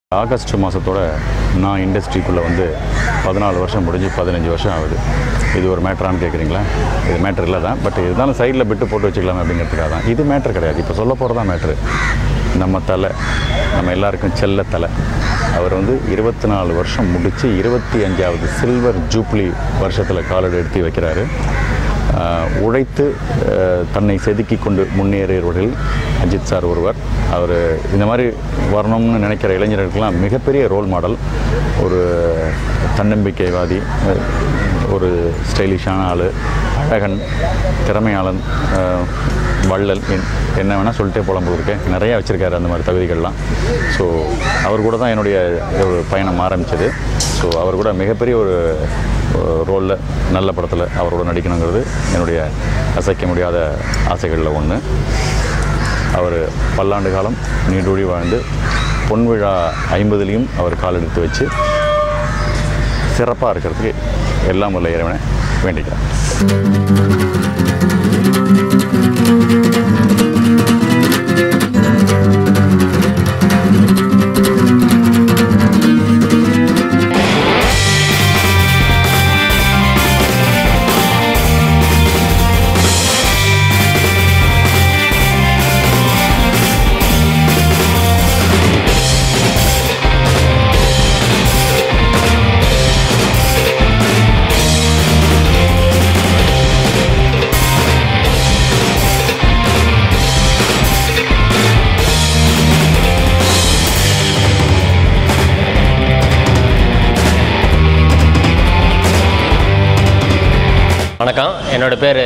August மாதத்தோட நான் இண்டஸ்ட்ரிக்குள்ளே வந்து பதினாலு வருஷம் முடிஞ்சு பதினஞ்சு வருஷம் ஆகுது இது ஒரு மேட்ரான்னு கேட்குறீங்களா இது மேட்ரு இல்லை தான் பட் இருந்தாலும் சைடில் பிட்டு போட்டு வச்சுக்கலாம் அப்படிங்கிறதுக்காக தான் இது மேட்ரு கிடையாது இப்போ சொல்ல போகிறது தான் மேட்ரு நம்ம தலை நம்ம எல்லாருக்கும் செல்ல தலை அவர் வந்து இருபத்தி நாலு வருஷம் முடித்து இருபத்தி அஞ்சாவது சில்வர் ஜூப்ளி வருஷத்தில் காலடி எடுத்து வைக்கிறாரு ஆஹ் உழைத்து ஆஹ் தன்னை செதுக்கி கொண்டு முன்னேறியவர்கள் அஜித் சார் ஒருவர் அவர் இந்த மாதிரி வரணும்னு நினைக்கிற இளைஞர்களுக்கெல்லாம் மிகப்பெரிய ரோல் மாடல் ஒரு தன்னம்பிக்கைவாதி ஆஹ் ஒரு ஸ்டைலிஷான ஆள் அழகன் திறமையாளன் ஆஹ் வள்ளல் என்- என்ன வேணால் சொல்லிட்டே போலாம் போல இருக்கேன் நிறையா வச்சுருக்காரு அந்த மாதிரி தகுதிகள்லாம் ஸோ அவர் கூட தான் என்னுடைய ஒரு பயணம் ஆரம்பிச்சது ஸோ அவர் கூட மிகப்பெரிய ஒரு ரோலில் நல்ல படத்தில் அவரோட நடிக்கணுங்கிறது என்னுடைய அசைக்க முடியாத ஆசைகளில் ஒன்று அவர் பல்லாண்டு காலம் நீடூழி வாழ்ந்து பொன்விழா ஐம்பதுலேயும் அவர் கால் எடுத்து வச்சு சிறப்பாக இருக்கிறதுக்கு எல்லாம் உள்ள இறைவனை வேண்டிக்கிறேன் வணக்கம் என்னோட பேர்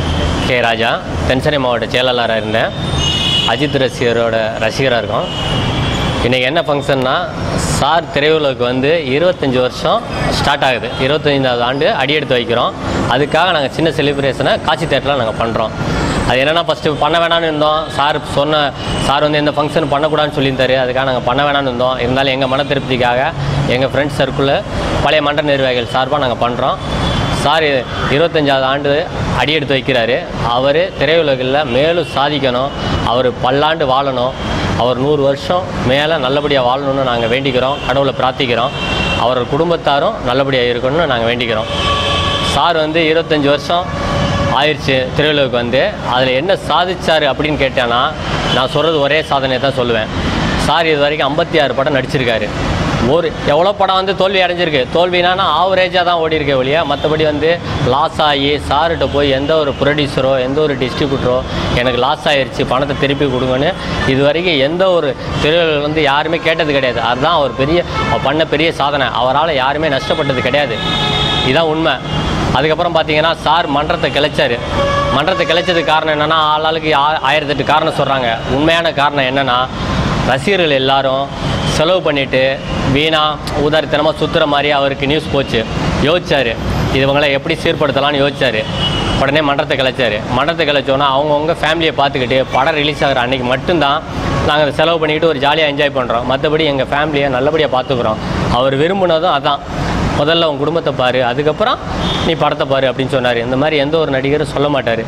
கே ராஜா தென்சென்னை மாவட்ட செயலாளராக இருந்தேன் அஜித் ரசிகரோட ரசிகராக இருக்கோம் இன்றைக்கி என்ன ஃபங்க்ஷன்னா சார் திரையுலகுக்கு வந்து இருபத்தஞ்சி வருஷம் ஸ்டார்ட் ஆகுது இருபத்தஞ்சாவது ஆண்டு அடியெடுத்து வைக்கிறோம் அதுக்காக நாங்கள் சின்ன செலிப்ரேஷனை காட்சி தேட்டரில் நாங்கள் பண்ணுறோம் அது என்னென்னா ஃபஸ்ட்டு பண்ண வேணாம்னு இருந்தோம் சார் சொன்ன சார் வந்து எந்த ஃபங்க்ஷன் பண்ணக்கூடாதுன்னு சொல்லியிருந்தாரு அதுக்காக நாங்கள் பண்ண வேணாம்னு இருந்தோம் இருந்தாலும் எங்கள் மன திருப்திக்காக எங்கள் ஃப்ரெண்ட்ஸ் சர்க்கிளில் பழைய மன்ற நிர்வாகிகள் சார்பாக நாங்கள் பண்ணுறோம் சார் இருபத்தஞ்சாவது ஆண்டு அடியெடுத்து வைக்கிறாரு அவர் திரையுலகில் மேலும் சாதிக்கணும் அவர் பல்லாண்டு வாழணும் அவர் நூறு வருஷம் மேலே நல்லபடியாக வாழணும்னு நாங்கள் வேண்டிக்கிறோம் கடவுளை பிரார்த்திக்கிறோம் அவர் குடும்பத்தாரும் நல்லபடியாக இருக்கணும்னு நாங்கள் வேண்டிக்கிறோம் சார் வந்து இருபத்தஞ்சி வருஷம் ஆயிடுச்சு திரையுலகுக்கு வந்து அதில் என்ன சாதிச்சார் அப்படின்னு கேட்டேன்னா நான் சொல்கிறது ஒரே சாதனையை தான் சொல்லுவேன் சார் இது வரைக்கும் ஐம்பத்தி ஆறு படம் நடிச்சிருக்காரு ஒரு எவ்வளோ படம் வந்து தோல்வி அடைஞ்சிருக்கு தோல்வினா ஆவரேஜாக தான் ஓடி இருக்கே ஒழிய மற்றபடி வந்து லாஸ் ஆகி சார்கிட்ட போய் எந்த ஒரு ப்ரொடியூசரோ எந்த ஒரு டிஸ்ட்ரிபியூட்டரோ எனக்கு லாஸ் ஆயிருச்சு பணத்தை திருப்பி கொடுங்கன்னு இது வரைக்கும் எந்த ஒரு திரையுலகில் வந்து யாருமே கேட்டது கிடையாது அதுதான் அவர் பெரிய அவர் பண்ண பெரிய சாதனை அவரால் யாருமே நஷ்டப்பட்டது கிடையாது இதான் உண்மை அதுக்கப்புறம் பார்த்தீங்கன்னா சார் மன்றத்தை கிளைச்சாரு மன்றத்தை கிளைச்சதுக்கு காரணம் என்னென்னா ஆளாளுக்கு ஆ- ஆயிரத்தெட்டு காரணம் சொல்கிறாங்க உண்மையான காரணம் என்னென்னா ரசிகர்கள் எல்லாரும் செலவு பண்ணிட்டு வீணா உதாரித்தனமாக சுற்றுற மாதிரி அவருக்கு நியூஸ் போச்சு யோசிச்சாரு இவங்களை எப்படி சீர்படுத்தலாம்னு யோசிச்சாரு உடனே மன்றத்தை கிளைச்சாரு மன்றத்தை கிளைச்சோன்னா அவங்கவுங்க ஃபேமிலியை பார்த்துக்கிட்டு படம் ரிலீஸ் ஆகிற அன்னைக்கு மட்டும்தான் நாங்கள் அதை செலவு பண்ணிக்கிட்டு ஒரு ஜாலியாக என்ஜாய் பண்ணுறோம் மற்றபடி எங்கள் ஃபேமிலியை நல்லபடியாக பார்த்துக்குறோம் அவர் விரும்பினதும் அதான் முதல்ல உன் குடும்பத்தை பாரு அதுக்கப்புறம் நீ படத்தை பாரு அப்படின்னு சொன்னார் இந்த மாதிரி எந்த ஒரு நடிகரும் சொல்ல மாட்டார்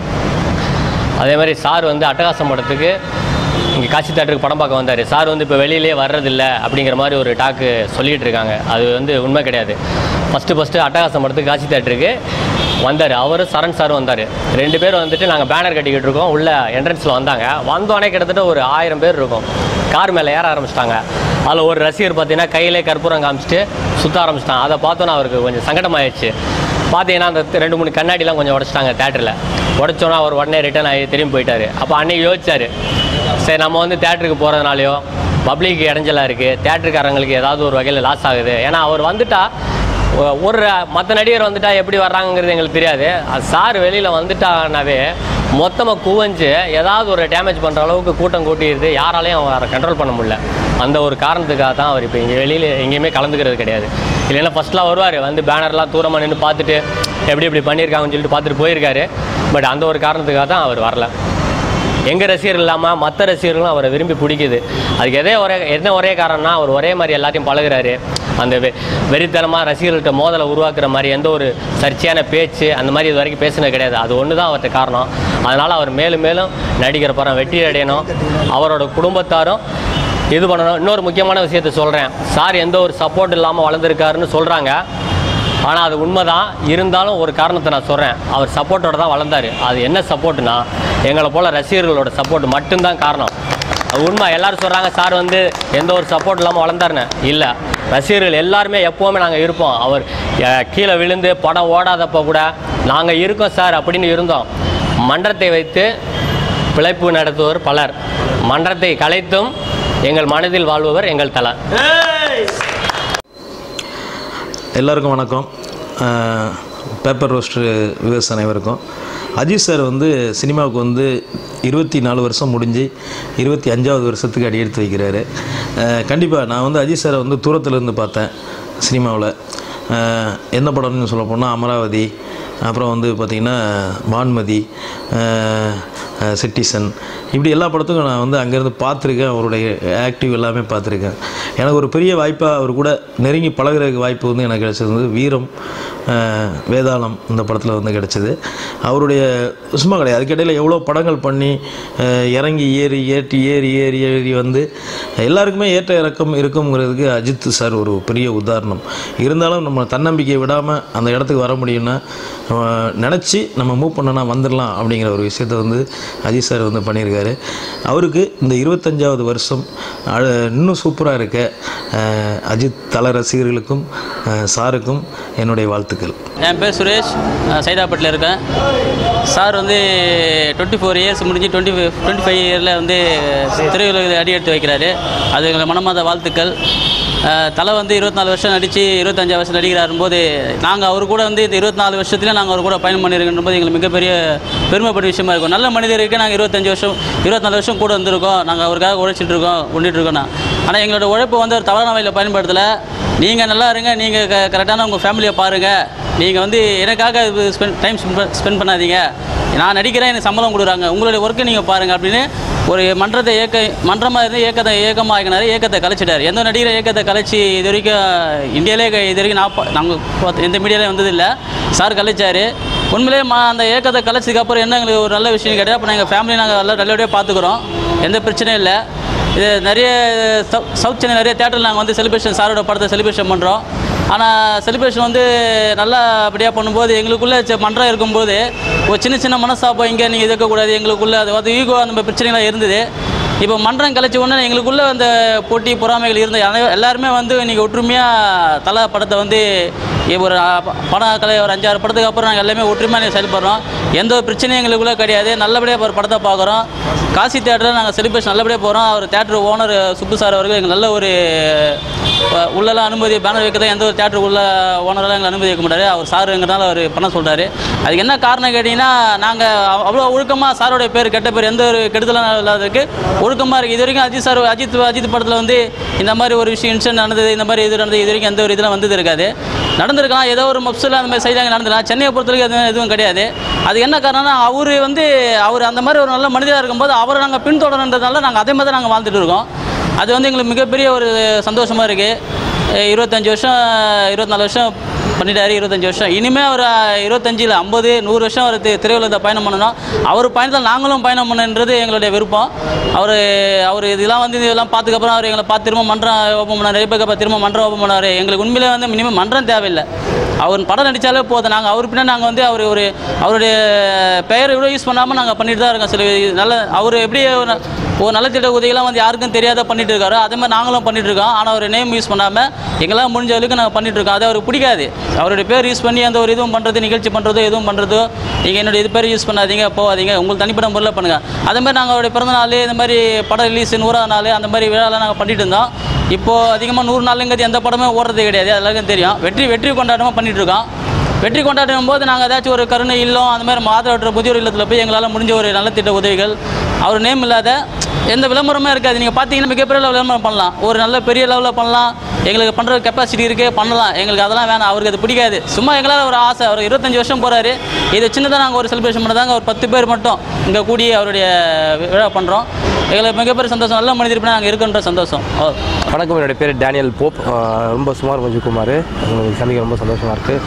அதே மாதிரி சார் வந்து அட்டகாசம் படத்துக்கு இங்கே காட்சி தேட்டருக்கு படம் பார்க்க வந்தார் சார் வந்து இப்போ வெளியிலே வர்றதில்ல அப்படிங்கிற மாதிரி ஒரு டாக்கு சொல்லிகிட்டு இருக்காங்க அது வந்து உண்மை கிடையாது ஃபஸ்ட்டு ஃபஸ்ட்டு அட்டகாசம் படத்துக்கு காட்சி தேட்டருக்கு வந்தார் அவர் சரண் சார் வந்தார் ரெண்டு பேர் வந்துட்டு நாங்கள் பேனர் கட்டிக்கிட்டு இருக்கோம் உள்ள என்ட்ரன்ஸில் வந்தாங்க வந்தோடனே கிட்டத்தட்ட ஒரு ஆயிரம் பேர் இருக்கும் கார் மேலே ஏற ஆரம்பிச்சிட்டாங்க அதில் ஒரு ரசிகர் பார்த்தீங்கன்னா கையிலே கற்பூரம் காமிச்சிட்டு சுற்ற ஆரம்பிச்சிட்டாங்க அதை பார்த்தோன்னே அவருக்கு கொஞ்சம் சங்கடமாயிடுச்சு பார்த்தீங்கன்னா அந்த ரெண்டு மூணு கண்ணாடிலாம் கொஞ்சம் உடச்சிட்டாங்க தேட்டரில் உடச்சோன்னா அவர் உடனே ரிட்டர்ன் ஆகி திரும்பி போயிட்டாரு அப்போ அன்னைக்கு யோசிச்சாரு சரி நம்ம வந்து தேட்டருக்கு போகிறதுனாலையோ பப்ளிக் இடைஞ்சலாக இருக்குது தேட்டருக்காரங்களுக்கு ஏதாவது ஒரு வகையில் லாஸ் ஆகுது ஏன்னா அவர் வந்துட்டா ஒ- ஒரு மற்ற நடிகர் வந்துட்டா எப்படி வர்றாங்கங்கிறது எங்களுக்கு தெரியாது அது சார் வெளியில் வந்துட்டானாவே மொத்தமாக குவஞ்சு ஏதாவது ஒரு டேமேஜ் பண்ணுற அளவுக்கு கூட்டம் கூட்டிடுது யாராலையும் அவரை கண்ட்ரோல் பண்ண முடியல அந்த ஒரு காரணத்துக்காக தான் அவர் இப்போ இங்கே வெளியில் எங்கேயுமே கலந்துக்கிறது கிடையாது இல்லைன்னா ஃபஸ்ட்லாம் வருவார் வந்து பேனர்லாம் தூரமாக நின்று பார்த்துட்டு எப்படி இப்படி பண்ணியிருக்காங்கன்னு சொல்லிட்டு பார்த்துட்டு போயிருக்காரு பட் அந்த ஒரு காரணத்துக்காக தான் அவர் வரல எங்கள் ரசிகர் இல்லாமல் மற்ற ரசிகர்களும் அவரை விரும்பி பிடிக்குது அதுக்கு எதே ஒரே என்ன ஒரே காரணம்னா அவர் ஒரே மாதிரி எல்லாத்தையும் பழகுறாரு அந்த வெ வெறித்தனமாக ரசிகர்கள்ட்ட மோதலை உருவாக்குற மாதிரி எந்த ஒரு சர்ச்சையான பேச்சு அந்த மாதிரி இது வரைக்கும் பேசினது கிடையாது அது ஒன்று தான் அவர்கிட்ட காரணம் அதனால் அவர் மேலும் மேலும் நடிகர் படம் வெற்றி அடையணும் அவரோட குடும்பத்தாரும் இது பண்ணணும் இன்னொரு முக்கியமான விஷயத்த சொல்கிறேன் சார் எந்த ஒரு சப்போர்ட் இல்லாமல் வளர்ந்துருக்காருன்னு சொல்கிறாங்க ஆனால் அது உண்மைதான் இருந்தாலும் ஒரு காரணத்தை நான் சொல்கிறேன் அவர் சப்போர்ட்டோட தான் வளர்ந்தார் அது என்ன சப்போர்ட்னா எங்களை போல் ரசிகர்களோட சப்போர்ட் மட்டும்தான் காரணம் அது உண்மை எல்லாரும் சொல்கிறாங்க சார் வந்து எந்த ஒரு சப்போர்ட் இல்லாமல் வளர்ந்தாருன்னு இல்லை ரசிகர்கள் எல்லாருமே எப்போவுமே நாங்கள் இருப்போம் அவர் அஹ், கீழே விழுந்து படம் ஓடாதப்போ கூட நாங்கள் இருக்கோம் சார் அப்படின்னு இருந்தோம் மன்றத்தை வைத்து பிழைப்பு நடத்துவோர் பலர் மன்றத்தை கலைத்தும் எங்கள் மனதில் வாழ்பவர் எங்கள் தலை எல்லாருக்கும் வணக்கம் அஹ், பேப்பர் ரோஸ்டர் வியூவர்ஸ் அனைவருக்கும் அஜித் சார் வந்து சினிமாவுக்கு வந்து இருபத்தி நாலு வருஷம் முடிஞ்சு இருபத்தி அஞ்சாவது வருஷத்துக்கு அடி எடுத்து வைக்கிறாரு கண்டிப்பாக நான் வந்து அஜித் சாரை வந்து தூரத்துல இருந்து பார்த்தேன் சினிமாவில் எந்த படம்னு சொல்ல போனால் அமராவதி அப்புறம் வந்து பார்த்திங்கன்னா வான்மதி சிட்டிசன் இப்படி எல்லா படத்துக்கும் நான் வந்து அங்கேருந்து பார்த்துருக்கேன் அவருடைய ஆக்டிவ் எல்லாமே பார்த்துருக்கேன் எனக்கு ஒரு பெரிய வாய்ப்பாக அவர் கூட நெருங்கி பழகுறதுக்கு வாய்ப்பு வந்து எனக்கு கிடைச்சது வந்து வீரம் அஹ், வேதாளம் இந்த படத்தில் வந்து கிடைச்சது அவருடைய சும்மா கிடையாது அதுக்கிடையில் எவ்வளோ படங்கள் பண்ணி அஹ், இறங்கி ஏறி ஏற்றி ஏறி ஏறி ஏறி வந்து எல்லாருக்குமே ஏற்ற இறக்கம் இருக்குங்கிறதுக்கு அஜித் சார் ஒரு பெரிய உதாரணம் இருந்தாலும் நம்ம தன்னம்பிக்கை விடாமல் அந்த இடத்துக்கு வர முடியும்னா நினச்சி நம்ம மூவ் பண்ணனா வந்துடலாம் அப்படிங்கிற ஒரு விஷயத்த வந்து அஜித் சார் வந்து பண்ணியிருக்காரு அவருக்கு இந்த இருபத்தஞ்சாவது வருஷம் அழ- இன்னும் சூப்பராக இருக்க அஹ், அஜித் தல ரசிகர்களுக்கும் அஹ், சாருக்கும் என்னுடைய வாழ்த்துக்கள் என் பேர் சுரேஷ் நான் சைதாப்பேட்டில் இருக்கேன் சார் வந்து டுவெண்ட்டி ஃபோர் இயர்ஸ் முடிஞ்சு டுவெண்ட்டி டுவெண்ட்டி ஃபைவ் இயரில் வந்து திரையுலகில் அடி எடுத்து வைக்கிறாரு அது எங்களை மனமாத வாழ்த்துக்கள் அஹ், தலை வந்து இருபத்தி நாலு வருஷம் நடித்து இருபத்தஞ்சு வருஷம் நடிக்கிறாரும் போது நாங்கள் அவர் கூட வந்து இந்த இருபத்தி நாலு வருஷத்துல நாங்கள் அவர் கூட பயணம் பண்ணியிருக்கின்ற போது எங்களுக்கு மிகப்பெரிய பெருமைப்பட்ட விஷயமா இருக்கும் நல்ல மனிதருக்கு நாங்கள் இருபத்தஞ்சு வருஷம் இருபத்தி நாலு வருஷம் கூட இருந்திருக்கோம் நாங்கள் அவருக்காக உழைச்சிட்டு இருக்கோம் கொண்டுட்டு இருக்கோம் ஆனால் எங்களோட உழைப்பு வந்து ஒரு தவறான வழியில் பயன்படுத்தலை நீங்கள் நல்லா இருங்க நீங்கள் க கரெக்டான உங்கள் ஃபேமிலியை பாருங்கள் நீங்கள் வந்து எனக்காக ஸ்பெண்ட் டைம் ஸ்பெண்ட் பண்ணாதீங்க நான் நடிக்கிறேன் எனக்கு சம்பளம் கொடுக்குறாங்க உங்களுடைய ஒர்க்கை நீங்கள் பாருங்கள் அப்படின்னு ஒரு மன்றத்தை இயக்க மன்றமாக இருந்து இயக்கத்தை இயக்கமாக ஆக்கினார் இயக்கத்தை கலைச்சிட்டார் எந்த நடிகரை இயக்கத்தை கலைச்சி இது வரைக்கும் இந்தியாவிலே க- இது வரைக்கும் நான் பா- நாங்கள் பார்த்த- எந்த மீடியாவிலே வந்ததில்லை சார் கலைச்சார் உண்மையிலேயே மா அந்த இயக்கத்தை கலைச்சதுக்கப்புறம் என்ன எங்களுக்கு ஒரு நல்ல விஷயம் கேட்டால் அப்போ எங்கள் ஃபேமிலி நாங்கள் நல்லா நல்லபடியாக பார்த்துக்குறோம் எந்த பிரச்சனையும் இல்லை இது நிறைய சவு- சவுத் சென்னை நிறைய தேட்டரில் நாங்கள் வந்து செலிப்ரேஷன் சாரோட படத்தை செலிப்ரேஷன் பண்ணுறோம் ஆனால் செலிப்ரேஷன் வந்து நல்லபடியாக பண்ணும்போது எங்களுக்குள்ளே ச- மன்றம் இருக்கும்போது ஒரு சின்ன சின்ன மனஸ்தாபம் இங்கே நீங்கள் இருக்கக்கூடாது எங்களுக்குள்ளே அது வந்து ஈகோ அந்த மாதிரி பிரச்சனைலாம் இருந்தது இப்போ மன்றம் கலைச்ச உடனே எங்களுக்குள்ளே அந்த போட்டி பொறாமைகள் இருந்த அனை- எல்லாருமே வந்து நீங்கள் ஒற்றுமையாக தலை படத்தை வந்து இ- ஒரு அ, ப- படம் கலை ஒரு அஞ்சாறு படத்துக்கு அப்புறம் நாங்கள் எல்லாமே ஒற்றுமையாக செயல்படுறோம் எந்த ஒரு பிரச்சனையும் எங்களுக்குள்ளே கிடையாது நல்லபடியாக ஒரு படத்தை பார்க்குறோம் காசி தேட்டரில் நாங்கள் செலிப்ரேஷன் நல்லபடியாக போகிறோம் அவர் தேட்டர் ஓனர் சுப்பு சார் அவர்கள் எங்களுக்கு நல்ல ஒரு அ, உள்ளெல்லாம் அனுமதி பேனர் வைக்க தான் எந்த ஒரு தேட்டர் உள்ள ஓனரெல்லாம் எங்களை அனுமதி வைக்க மாட்டாரு அவர் சாருங்கிறனால அவர் பண்ண சொல்கிறாரு அதுக்கு என்ன காரணம் கேட்டிங்கன்னா நாங்கள் அவ்வளோ ஒழுக்கமாக சாரோடைய பேர் கெட்ட பேர் எந்த ஒரு கெடுதலும் இல்லாததுக்கு ஒழுக்கமாக இருக்குது இது வரைக்கும் அஜித் சார் அஜித் அஜித் படத்தில் வந்து இந்த மாதிரி ஒரு விஷயம் இன்சிடென்ட் நடந்தது இந்த மாதிரி இது நடந்தது இது வரைக்கும் எந்த ஒரு இதெல்லாம் வந்தது இருக்காது நடந்திருக்கலாம் ஏதோ ஒரு மப்ஸில் அந்த மாதிரி செய்தாங்க நடந்திருக்கலாம் சென்னையை பொறுத்தவரைக்கும் அது எதுவும் கிடையாது அது என்ன காரணம்னா அவர் வந்து அவர் அந்த மாதிரி ஒரு நல்ல மனிதராக இருக்கும்போது அவரை நாங்கள் பின்தொடர்ன்றதுனால நாங்கள் அதே மாதிரி தான் நாங்கள் வாழ்ந்துட்டு இருக்கோம் அது வந்து எங்களுக்கு மிகப்பெரிய ஒரு சந்தோஷமாக இருக்குது இருபத்தஞ்சி வருஷம் இருபத்தி நாலு வருஷம் பண்ணிட்டாரு இருபத்தஞ்சி வருஷம் இனிமேல் ஒரு இருபத்தஞ்சில் ஐம்பது நூறு வருஷம் அவர் தி- திரையுலகத்தை பயணம் பண்ணணும் அவர் பயணத்தில் நாங்களும் பயணம் பண்ணன்றது எங்களுடைய விருப்பம் அவர் அவர் இதெல்லாம் வந்து இதெல்லாம் பார்த்துக்கப்புறம் அவர் எங்களை பார்த்து திரும்ப மன்றம் ஓப்பன் பண்ணார் நிறைய பேருக்கு அப்புறம் திரும்ப மன்றம் ஓப்பன் பண்ணார் எங்களுக்கு உண்மையிலே வந்து மினிமம் மன்றம் தேவையில்லை அவர் படம் நடித்தாலே போதும் நாங்கள் அவர் பின்னாடி நாங்கள் வந்து அவர் ஒரு அவருடைய பெயரை கூட யூஸ் பண்ணாமல் நாங்கள் பண்ணிட்டு தான் இருக்கோம் சில இது நல்ல அவர் எப்படி ஒரு ஒரு நலத்திட்ட உதவியெல்லாம் வந்து யாருக்கும் தெரியாத பண்ணிட்டு இருக்காரு அதே மாதிரி நாங்களும் பண்ணிட்டு இருக்கோம் ஆனால் அவர் நேம் யூஸ் பண்ணாமல் எங்களால் முடிஞ்ச அளவுக்கு நாங்கள் பண்ணிட்டு இருக்கோம் அது அவருக்கு பிடிக்காது அவருடைய பேர் யூஸ் பண்ணி அந்த ஒரு இதுவும் பண்ணுறது நிகழ்ச்சி பண்ணுறதோ எதுவும் பண்ணுறதோ நீங்கள் என்னுடைய இது பேர் யூஸ் பண்ணாதீங்க போகாதீங்க உங்களுக்கு தனிப்பட்ட முறையில் பண்ணுங்கள் அதே மாதிரி நாங்கள் அவருடைய பிறந்த நாள் இந்த மாதிரி படம் ரிலீஸ் நூறாவது நாள் அந்த மாதிரி விழாலாம் நாங்கள் பண்ணிட்டு இருந்தோம் இப்போது அதிகமாக நூறு நாளுங்கிறது எந்த படமே ஓடுறது கிடையாது அது எல்லாருக்கும் தெரியும் வெற்றி வெற்றி கொண்டாட்டமாக பண்ணிட்டு இருக்கோம் வெற்றி கொண்டாடும் போது நாங்கள் ஏதாச்சும் ஒரு கருணை இல்லம் அந்த மாதிரி மாதவற்ற முதியோர் இல்லத்தில் போய் எங்களால் முடிஞ்ச ஒரு நலத்திட்ட உதவிகள் அவர் நேம் இல்லாத எந்த விளம்பரமே இருக்காது நீங்கள் பார்த்தீங்கன்னா மிகப்பெரிய level விளம்பரம் பண்ணலாம் ஒரு நல்ல பெரிய லெவலில் பண்ணலாம் எங்களுக்கு பண்ணுற கெப்பாசிட்டி இருக்குது பண்ணலாம் எங்களுக்கு அதெல்லாம் வேணாம் அவருக்கு அது பிடிக்காது சும்மா எங்களால் ஒரு ஆசை அவர் இருபத்தஞ்சி வருஷம் போகிறாரு இது சின்னதாக நாங்கள் ஒரு செலிப்ரேஷன் பண்ணதாங்க ஒரு பத்து பேர் மட்டும் இங்கே கூடி அவருடைய விழா பண்ணுறோம் எங்களுக்கு மிகப்பெரிய சந்தோஷம் நல்ல மனிதர் நாங்கள் இருக்குன்ற சந்தோஷம் அவ்வளோ. வணக்கம் என்னுடைய பேர் டேனியல் போப் ஆஹ் ரொம்ப சுமார் மஞ்சுகுமார் உங்களுக்கு சந்திக்க ரொம்ப சந்தோஷமாக இருக்குது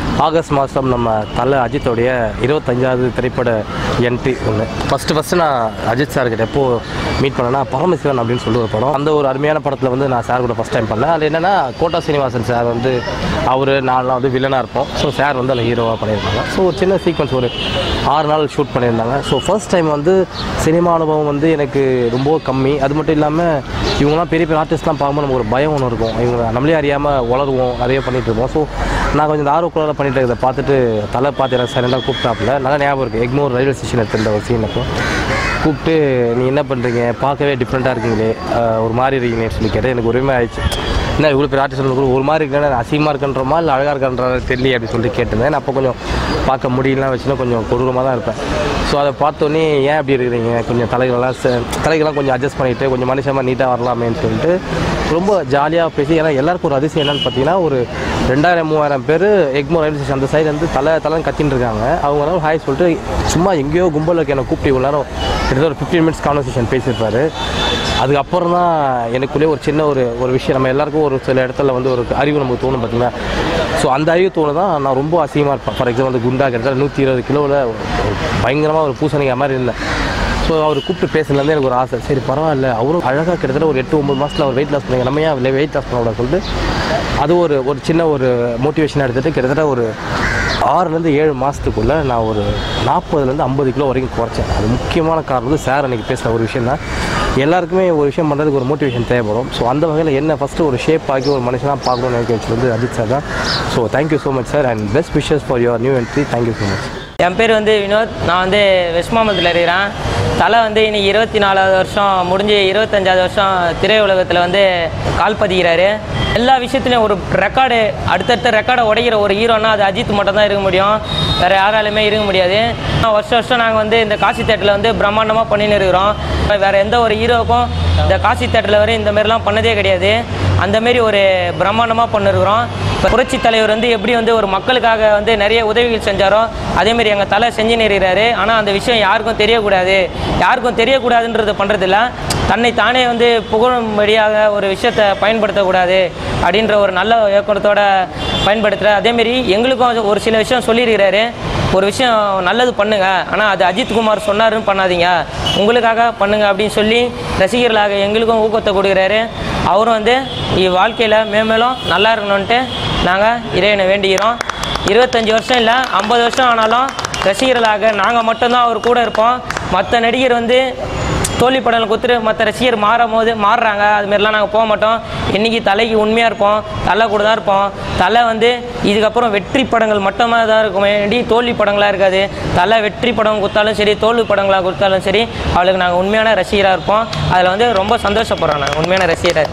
ஆகஸ்ட் மாதம் நம்ம தலை அஜித்தோடைய இருபத்தஞ்சாவது திரைப்பட என்ட்ரி ஒன்று ஃபஸ்ட்டு ஃபஸ்ட்டு நான் அஜித் சார்கிட்ட எப்போ மீட் பண்ணேன்னா பரமசிவன் அப்படின்னு சொல்லி ஒரு படம் அந்த ஒரு அருமையான படத்தில் வந்து நான் சார் கூட ஃபஸ்ட் டைம் பண்ணேன் அது என்னென்னா கோட்டா சீனிவாசன் சார் வந்து அவர் நான்லாம் வந்து வில்லனாக இருப்போம் ஸோ சார் வந்து அதில் ஹீரோவாக பண்ணியிருந்தாங்க ஸோ ஒரு சின்ன சீக்வன்ஸ் ஒரு ஆறு நாள் ஷூட் பண்ணியிருந்தாங்க ஸோ ஃபர்ஸ்ட் டைம் வந்து சினிமா அனுபவம் வந்து எனக்கு ரொம்ப கம்மி அது மட்டும் இல்லாமல் இவங்கலாம் பெரிய பெரிய ஆர்டிஸ்ட்லாம் பார்க்கும்போது நமக்கு ஒரு பயம் ஒன்று இருக்கும் இவங்க நம்மளே அறியாமல் வளருவோம் நிறைய பண்ணிட்டு இருப்போம் ஸோ நான் கொஞ்சம் இந்த ஆர்வக்குள்ள பண்ணிட்டு இருக்கிறத பார்த்துட்டு தலை பார்த்து எனக்கு சைலண்டாக கூப்பிட்டாப்புல நல்லா ஞாபகம் இருக்குது எக்மோர் ரயில்வே ஸ்டேஷன் எடுத்துருந்த ஒரு சீன் அப்போ கூப்பிட்டு நீ என்ன பண்ணுறீங்க பார்க்கவே டிஃப்ரெண்ட்டாக இருக்கீங்களே அஹ் ஒரு மாதிரி இருக்கீங்களேன்னு சொல்லி கேட்டேன் எனக்கு ஒருமே ஆயிடுச்சு என்ன இவ்வளோ பெரிய ஆர்டிஸ்ட் கூட ஒரு மாதிரி இருக்கேன் அசிங்கமாக இருக்கன்றமா இல்லை அழகாக இருக்கன்ற தெரியல அப்படின்னு சொல்லி கேட்டிருந்தேன் நான் அப்போ கொஞ்சம் பார்க்க முடியலாம் வச்சுன்னா கொஞ்சம் கொடூரமாக தான் இருப்பேன் ஸோ அதை பார்த்தோன்னே ஏன் அப்படி இருக்கிறீங்க கொஞ்சம் தலைகளெல்லாம் ச- தலைகள்லாம் கொஞ்சம் அட்ஜஸ்ட் பண்ணிவிட்டு கொஞ்சம் மனுஷமாக நீட்டாக வரலாமேன்னு சொல்லிட்டு ரொம்ப ஜாலியாக பேசி ஏன்னா எல்லாருக்கும் ஒரு அதிசயம் என்னன்னு பார்த்தீங்கன்னா ஒரு ரெண்டாயிரம் மூவாயிரம் பேர் எக்மோ ரயில்வே ஸ்டேஷன் அந்த சைடு வந்து தலை தலைன்னு கத்தின்னு இருக்காங்க அவங்க வந்து ஹாய் சொல்லிட்டு சும்மா எங்கேயோ கும்பலில் இருக்க என்னை கூப்பிட்டு இவ்வளோ நேரம் கிட்டத்தட்ட ஒரு ஃபிஃப்டீன் மினிட்ஸ் கான்வர்சேஷன் பேசியிருப்பாரு அதுக்கப்புறம் தான் எனக்குள்ளே ஒரு சின்ன ஒரு ஒரு விஷயம் நம்ம எல்லாருக்கும் ஒரு சில இடத்துல வந்து ஒரு அறிவு நமக்கு தோணும் பார்த்தீங்கன்னா ஸோ அந்த அறிவு தோணு தான் நான் ரொம்ப அசிங்கமாக இருப்பேன் ஃபார் எக்ஸாம்பிள் வந்து குண்டா கிட்டத்தட்ட நூற்றி இருபது கிலோவில் பயங்கரமாக ஒரு பூசணிக்காய் மாதிரி இருந்தேன் ஸோ அவர் கூப்பிட்டு பேசுனதுலேருந்து எனக்கு ஒரு ஆசை சரி பரவாயில்ல அவரும் அழகாக கிட்டத்தட்ட ஒரு எட்டு ஒம்பது மாதத்தில் அவர் வெயிட் லாஸ் பண்ணி நம்ம ஏன் வெயிட் லாஸ் பண்ணக்கூடாது சொல்லிட்டு அது ஒரு ஒரு சின்ன ஒரு மோட்டிவேஷன் எடுத்துகிட்டு கிட்டத்தட்ட ஒரு ஆறுலேருந்து ஏழு மாதத்துக்குள்ளே நான் ஒரு நாற்பதுலேருந்து ஐம்பது கிலோ வரைக்கும் குறைச்சேன் அது முக்கியமான காரணம் வந்து சார் அன்றைக்கி பேசின ஒரு விஷயம் தான் எல்லாருக்குமே ஒரு விஷயம் பண்ணுறதுக்கு ஒரு மோட்டிவேஷன் தேவைப்படும் ஸோ அந்த வகையில் என்ன ஃபஸ்ட்டு ஒரு ஷேப் ஆக்கி ஒரு மனுஷனாக பார்க்கணும்னு நினைக்க வச்சு வந்து அஜித் சார் தான் so thank you so much sir and best wishes for your new entry thank you so much என் பேர் வந்து வினோத் நான் வந்து வெஸ்ட் மாம்பலத்தில் இருக்கிறேன் தலை வந்து இன்னைக்கு இருபத்தி நாலாவது வருஷம் முடிஞ்சு இருபத்தஞ்சாவது வருஷம் திரையுலகத்தில் வந்து கால் பதிக்கிறாரு எல்லா விஷயத்துலையும் ஒரு ரெக்கார்டு அடுத்தடுத்த ரெக்கார்டை உடைக்கிற ஒரு ஹீரோனா அது அஜித் மட்டும் தான் இருக்க முடியும் வேறு யாராலுமே இருக்க முடியாது வருஷம் வருஷம் நாங்கள் வந்து இந்த காசி தேட்டரில் வந்து பிரம்மாண்டமாக பண்ணின்னு இருக்கிறோம் வேறு எந்த ஒரு ஹீரோவுக்கும் இந்த காசி தேட்டரில் வரை இந்த மாதிரிலாம் பண்ணதே கிடையாது அந்த மாரி ஒரு பிரம்மாண்டமாக பண்ணிருக்கிறோம் இப்போ புரட்சி தலைவர் வந்து எப்படி வந்து ஒரு மக்களுக்காக வந்து நிறைய உதவிகள் செஞ்சாரோ அதேமாரி எங்கள் தலை செஞ்சு நிறுகிறாரு ஆனால் அந்த விஷயம் யாருக்கும் தெரியக்கூடாது யாருக்கும் தெரியக்கூடாதுன்றது பண்ணுறதில்ல தன்னை தானே வந்து புகழும்படியாக ஒரு விஷயத்தை பயன்படுத்தக்கூடாது அப்படின்ற ஒரு நல்ல இயக்கத்தோட பயன்படுத்துகிற அதேமாரி எங்களுக்கும் ஒரு சில விஷயம் சொல்லியிருக்கிறாரு ஒரு விஷயம் நல்லது பண்ணுங்க ஆனால் அது அஜித் குமார் சொன்னாருன்னு பண்ணாதீங்க உங்களுக்காக பண்ணுங்க அப்படின்னு சொல்லி ரசிகர்களாக எங்களுக்கும் ஊக்கத்தை கொடுக்குறாரு அவரும் வந்து வாழ்க்கையில் மேம்மேலும் நல்லா இருக்கணும்ன்ட்டு நாங்கள் இறைவனை வேண்டிக்கிறோம் இருபத்தஞ்சி வருஷம் இல்லை ஐம்பது வருஷம் ஆனாலும் ரசிகர்களாக நாங்கள் மட்டும்தான் அவர் கூட இருப்போம் மற்ற நடிகர் வந்து தோல்வி படம் கொடுத்துட்டு மற்ற ரசிகர் மாறும் போது மாறுறாங்க அதுமாரிலாம் நாங்கள் போக மாட்டோம் இன்றைக்கி தலைக்கு உண்மையாக இருப்போம் தலை கூட தான் இருப்போம் தலை வந்து இதுக்கப்புறம் வெற்றி படங்கள் மட்டுமே தான் இருக்கும் வேண்டி தோல்வி படங்களாக இருக்காது தலை வெற்றி படம் கொடுத்தாலும் சரி தோல்வி படங்களாக கொடுத்தாலும் சரி அவளுக்கு நாங்கள் உண்மையான ரசிகராக இருப்போம் அதில் வந்து ரொம்ப சந்தோஷப்படுறோம் நாங்கள் உண்மையான ரசிகராக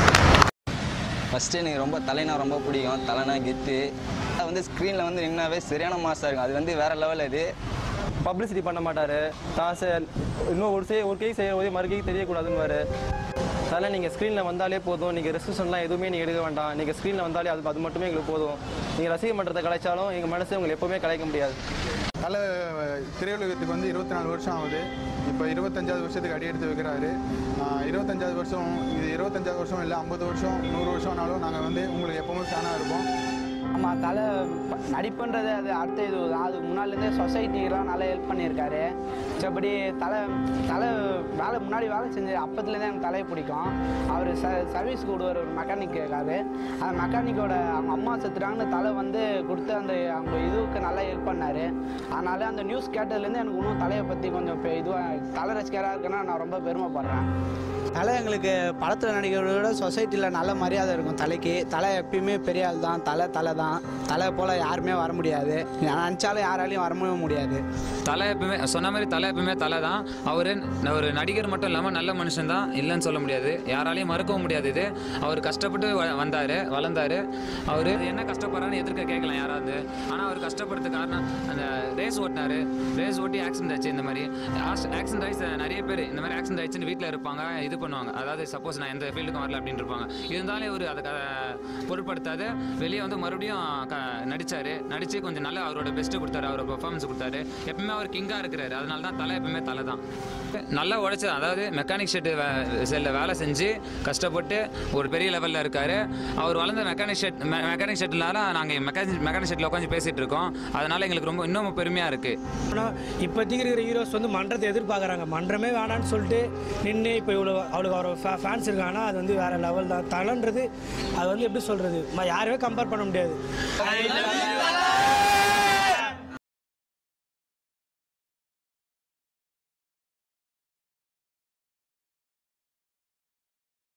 ஃபஸ்ட்டு எனக்கு ரொம்ப தலைனா ரொம்ப பிடிக்கும் தலைனா கெத்து அது வந்து ஸ்க்ரீனில் வந்து நின்னாவே சரியான மாசாக இருக்கும் அது வந்து வேறு லெவல் அது பப்ளிசிட்டி பண்ண மாட்டார் தான் செ- இன்னும் ஒரு செய் ஒரு கை செய்ய போதே மறு கை தெரியக்கூடாதுன்னு அதனால் நீங்கள் ஸ்க்ரீனில் வந்தாலே போதும் நீங்கள் ரெஸ்ட்ரிக்ஷன்லாம் எதுவுமே நீங்கள் எடுக்க வேண்டாம் நீங்கள் ஸ்க்ரீனில் வந்தாலே அது அது மட்டுமே எங்களுக்கு போதும் நீங்கள் ரசிக மன்றத்தை கலைச்சாலும் எங்கள் மனசு உங்களை எப்போவுமே கலைக்க முடியாது தலை திரையுலகத்துக்கு வந்து இருபத்தி நாலு வருஷம் ஆகுது இப்போ இருபத்தஞ்சாவது வருஷத்துக்கு அடி எடுத்து வைக்கிறாரு ஆஹ் இருபத்தஞ்சாவது வருஷம் இது இருபத்தஞ்சாவது வருஷம் இல்லை ஐம்பது வருஷம் நூறு வருஷம் ஆனாலும் நாங்கள் வந்து உங்களுக்கு எப்பவுமே ஃபேனாக இருப்போம் ஆமாம் தலை ப- நடிப்புன்றது அது அடுத்த இது தான் அதுக்கு முன்னாடிலேருந்தே சொசைட்டிலாம் நல்லா ஹெல்ப் பண்ணியிருக்காரு மற்றபடி தலை தலை வேலை முன்னாடி வேலை செஞ்சு அப்பத்துலேருந்தே எனக்கு தலையை பிடிக்கும் அவர் ச சர்வீஸ் கொடுவார் ஒரு மெக்கானிக் இருக்காரு அந்த மெக்கானிக்கோட அவங்க அம்மா செத்துட்டாங்கன்னு தலை வந்து கொடுத்து அந்த அவங்க இதுவுக்கு நல்லா ஹெல்ப் பண்ணார் அதனால அந்த நியூஸ் கேட்டதுலேருந்து எனக்கு இன்னும் தலையை பற்றி கொஞ்சம் இப்போ இதுவாக தலை ரசிகராக இருக்குன்னா நான் ரொம்ப பெருமைப்படுறேன் தலை எங்களுக்கு படத்தில் நடிக்கிறத விட சொசைட்டியில் நல்ல மரியாதை இருக்கும் தலைக்கு தலை எப்பயுமே பெரிய ஆள் தான் தலை தலை தான் தலை போல் யாருமே வர முடியாது நினச்சாலும் யாராலையும் வரவே முடியாது தலை எப்பவுமே சொன்ன மாதிரி தலை எப்பவுமே தலை தான் அவர் ஒரு நடிகர் மட்டும் இல்லாமல் நல்ல மனுஷன் தான் இல்லைன்னு சொல்ல முடியாது யாராலையும் மறுக்கவும் முடியாது இது அவர் கஷ்டப்பட்டு வ- வந்தாரு வளர்ந்தாரு அவர் என்ன கஷ்டப்படுறான்னு எதிர்க்க கேட்கலாம் யாராவது ஆனால் அவர் கஷ்டப்படுறதுக்கு காரணம் அந்த ரேஸ் ஓட்டினாரு ரேஸ் ஓட்டி ஆக்சிடென்ட் ஆச்சு இந்த மாதிரி ஆக்சிடென்ட் ஆயிடுச்சு நிறைய பேர் இந்த மாதிரி ஆக்சிடென்ட் ஆயிடுச்சுன்னு வீட்டில் இருப்பாங்க இது இது பண்ணுவாங்க அதாவது சப்போஸ் நான் எந்த ஃபீல்டுக்கும் வரல அப்படின்னு இருப்பாங்க இருந்தாலும் இவர் அதை க- பொருட்படுத்தாத வெளியே வந்து மறுபடியும் க நடித்தார் நடித்து கொஞ்சம் நல்லா அவரோட பெஸ்ட்டு கொடுத்தாரு அவரோட பெர்ஃபார்மன்ஸ் கொடுத்தாரு எப்பவுமே அவர் கிங்காக இருக்கிறாரு அதனால தான் தலை எப்பவுமே தலை தான் நல்லா உழைச்சது அதாவது மெக்கானிக் ஷெட்டு செல்லில் வேலை செஞ்சு கஷ்டப்பட்டு ஒரு பெரிய லெவலில் இருக்கார் அவர் வளர்ந்த மெக்கானிக் ஷெட் மெக்கானிக் ஷெட்னால நாங்கள் மெக்கானிக் மெக்கானிக் ஷெட்டில் உட்காந்து பேசிகிட்டு இருக்கோம் அதனால் எங்களுக்கு ரொம்ப இன்னும் பெருமையாக இருக்குது ஆனால் இப்போதைக்கு இருக்கிற ஹீரோஸ் வந்து மன்றத்தை எதிர்பார்க்குறாங்க மன்றமே வேணான்னு சொல்லிட்டு நின்று இப்போ இவ்வளோ அவளுக்கு அவரோட ஃபே ஃபேன்ஸ் இருக்காங்கன்னா அது வந்து வேறு லெவல் தான் தலைன்றது அது வந்து எப்படி சொல்கிறது யாருமே கம்பேர் பண்ண முடியாது